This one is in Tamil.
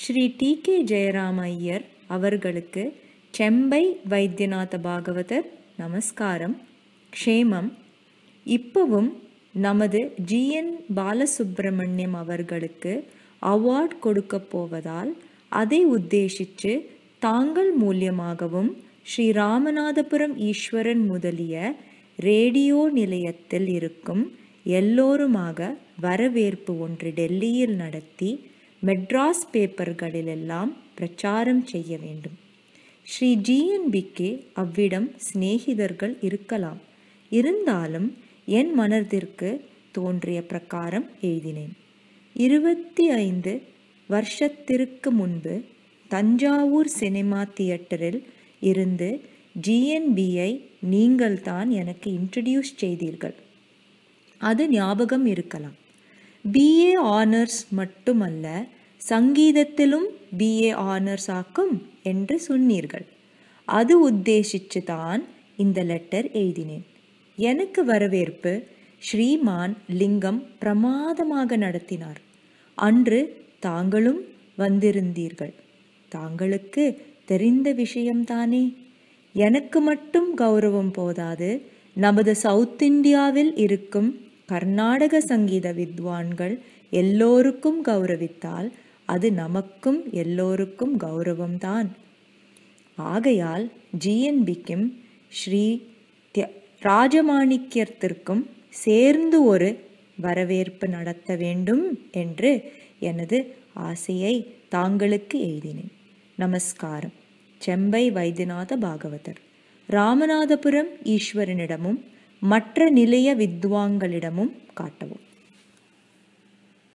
ஸ்ரீ டி கே ஜெயராம ஐயர் அவர்களுக்கு செம்பை வைத்தியநாத பாகவதர் நமஸ்காரம் க்ஷேமம் இப்பவும் நமது ஜிஎன் பாலசுப்பிரமணியம் அவர்களுக்கு அவார்ட் கொடுக்க போவதால் அதை உத்தேசித்து தாங்கள் மூலியமாகவும் ஸ்ரீ ராமநாதபுரம் ஈஸ்வரன் முதலிய ரேடியோ நிலையத்தில் இருக்கும் எல்லோருமாக வரவேற்பு ஒன்று டெல்லியில் நடத்தி மெட்ராஸ் பேப்பர்களிலெல்லாம் பிரச்சாரம் செய்ய வேண்டும் ஸ்ரீ ஜிஎன்பிக்கு அவ்விடம் சிநேகிதர்கள் இருக்கலாம் இருந்தாலும் என் மனதிற்கு தோன்றிய பிரகாரம் எழுதினேன் இருபத்தி ஐந்து வருஷத்திற்கு முன்பு தஞ்சாவூர் சினிமா தியேட்டரில் இருந்து ஜிஎன்பியை நீங்கள்தான் எனக்கு இன்ட்ரடியூஸ் செய்தீர்கள் அது ஞாபகம் இருக்கலாம் பிஏ ஆனர்ஸ் மட்டுமல்ல சங்கீதத்திலும் பிஏ ஆனர்ஸ் ஆக்கும் என்று சொன்னீர்கள் அது உத்தேசித்து தான் இந்த லெட்டர் எழுதினேன் எனக்கு வரவேற்பு ஸ்ரீமான் லிங்கம் பிரமாதமாக நடத்தினார் அன்று தாங்களும் வந்திருந்தீர்கள் தாங்களுக்கு தெரிந்த விஷயம்தானே எனக்கு மட்டும் கௌரவம் போதாது நமது சவுத் இந்தியாவில் இருக்கும் கர்நாடக சங்கீத வித்வான்கள் எல்லோருக்கும் கௌரவித்தால் அது நமக்கும் எல்லோருக்கும் கௌரவம்தான் ஆகையால் ஜிஎன்பிக்கும் ஸ்ரீ திய- ராஜமாணிக்கியத்திற்கும் சேர்ந்து ஒரு வரவேற்பு நடத்த வேண்டும் என்று எனது ஆசையை தாங்களுக்கு எழுதினேன் நமஸ்காரம் செம்பை வைத்தியநாத பாகவதர் ராமநாதபுரம் ஈஸ்வரனிடமும் மற்ற நிலைய வித்வான்களிடமும் காட்டவும்